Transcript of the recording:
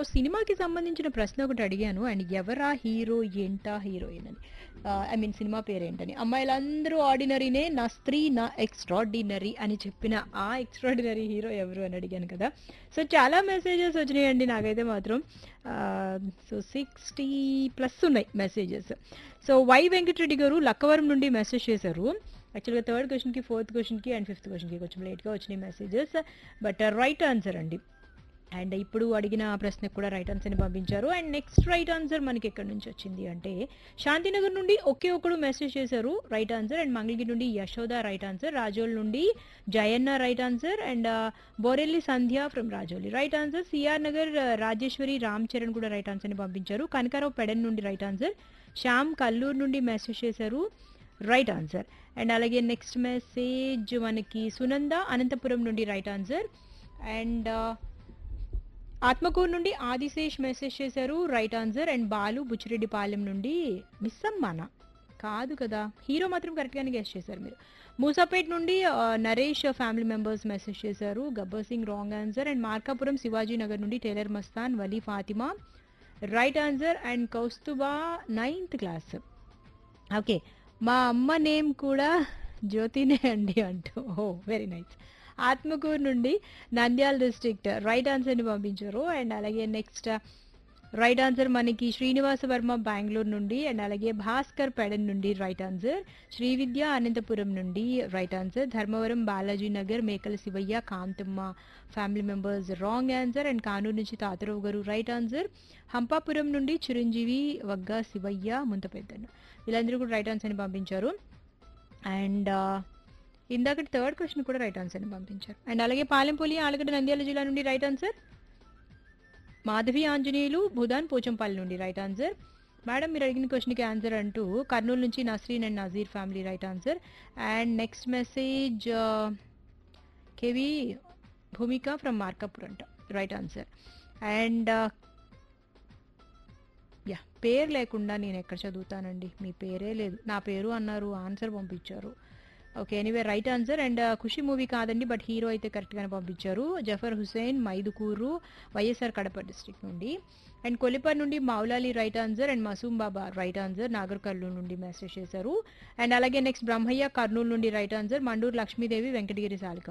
సినిమాకి సంబంధించిన ప్రశ్న ఒకటి అడిగాను అండ్ ఎవరా హీరో ఏంటా హీరోయిన్ అని ఐ మీన్ సినిమా పేరేంటని అమ్మాయిలందరూ ఆర్డినరీనే నా స్త్రీ నా ఎక్స్ట్రాడినరీ అని చెప్పిన ఆ ఎక్స్ట్రాడినరీ హీరో ఎవరు అని అడిగాను కదా సో చాలా మెసేజెస్ వచ్చినాయండి నాకైతే మాత్రం సో సిక్స్టీ ప్లస్ ఉన్నాయి messages so Y Venkatareddy garu Lakkavaram నుండి మెసేజ్ చేశారు యాక్చువల్గా థర్డ్ క్వశ్చన్కి ఫోర్త్ క్వశ్చన్కి అండ్ ఫిఫ్త్ క్వశ్చన్కి కొంచెం లేట్గా వచ్చినాయి మెసేజెస్ బట్ రైట్ ఆన్సర్ అండి అండ్ ఇప్పుడు అడిగిన ప్రశ్నకు కూడా రైట్ ఆన్సర్ని పంపించారు అండ్ నెక్స్ట్ రైట్ ఆన్సర్ మనకి ఎక్కడి నుంచి వచ్చింది అంటే శాంతినగర్ నుండి ఒకే ఒకడు మెసేజ్ చేశారు రైట్ ఆన్సర్ అండ్ మంగళగిరి నుండి యశోద రైట్ ఆన్సర్ రాజోల్ నుండి Jayanna right answer and Borelli Sandhya from Rajoli right answer CR Nagar Rajeshwari Ram Charan కూడా రైట్ ఆన్సర్ని పంపించారు కనకారావు పెడన్ నుండి రైట్ ఆన్సర్ శ్యామ్ కల్లూరు నుండి మెసేజ్ చేశారు రైట్ ఆన్సర్ అండ్ అలాగే నెక్స్ట్ మెసేజ్ మనకి సునంద అనంతపురం నుండి రైట్ ఆన్సర్ అండ్ ఆత్మకూరు నుండి ఆదిశేష్ మెసేజ్ చేశారు right answer and Balu Buchireddypalem నుండి మిస్సమ్మానా కాదు కదా హీరో మాత్రం కరెక్ట్గానే గెస్ట్ చేశారు మీరు మూసాపేట్ నుండి ఆ, నరేష్ ఫ్యామిలీ మెంబర్స్ మెసేజ్ చేశారు Gabbar Singh wrong answer and Markapuram Shivaji Nagar నుండి tailor Mastan Vali Fatima right answer and Kaustubha ninth class okay మా అమ్మ నేమ్ కూడా జ్యోతినే అండి అంటూ ఓ వెరీ నైస్ ఆత్మకూరు నుండి నంద్యాల డిస్ట్రిక్ట్ రైట్ ఆన్సర్ని పంపించారు అండ్ అలాగే నెక్స్ట్ రైట్ ఆన్సర్ మనకి శ్రీనివాస వర్మ బెంగళూరు నుండి అండ్ అలాగే భాస్కర్ పెడన్ నుండి రైట్ ఆన్సర్ శ్రీవిద్య అనంతపురం నుండి right answer Dharmavaram Balaji Nagar Mekala Shivaiah Kanthamma family members wrong answer and Kanuru నుంచి తాతరావు గారు రైట్ ఆన్సర్ హంపాపురం నుండి చిరంజీవి వగ్గా శివయ్య ముంతపెద్దన్న వీళ్ళందరూ కూడా రైట్ ఆన్సర్ని పంపించారు అండ్ ఇందాక థర్డ్ క్వశ్చన్ కూడా రైట్ ఆన్సర్ని పంపించారు అండ్ అలాగే పాలెంపల్లి ఆలగడ్డ నంద్యాల జిల్లా నుండి రైట్ ఆన్సర్ మాధవి ఆంజనేయులు భూదాన్ పోచంపల్లి నుండి రైట్ ఆన్సర్ మేడం మీరు అడిగిన క్వశ్చన్కి ఆన్సర్ అంటూ కర్నూలు నుంచి Nasreen and Nazeer family right answer and next message KV Bhumika from Markapur అంట రైట్ ఆన్సర్ అండ్ యా పేరు లేకుండా నేను ఎక్కడ చదువుతానండి మీ పేరే లేదు నా పేరు అన్నారు ఆన్సర్ పంపించారు okay anyway right answer and Khushi movie కాదండి బట్ హీరో అయితే కరెక్ట్గానే పంపించారు జఫర్ హుసేన్ మైదుకూరు వైఎస్ఆర్ కడప డిస్ట్రిక్ట్ నుండి అండ్ కొలిపర్ నుండి Maulali right answer and Masoom Baba right answer Nagar Kurnool నుండి మెసేజ్ చేశారు అండ్ అలాగే నెక్స్ట్ బ్రహ్మయ్య కర్నూలు నుండి రైట్ ఆన్సర్ మండూరు లక్ష్మీదేవి వెంకటగిరి సాలిక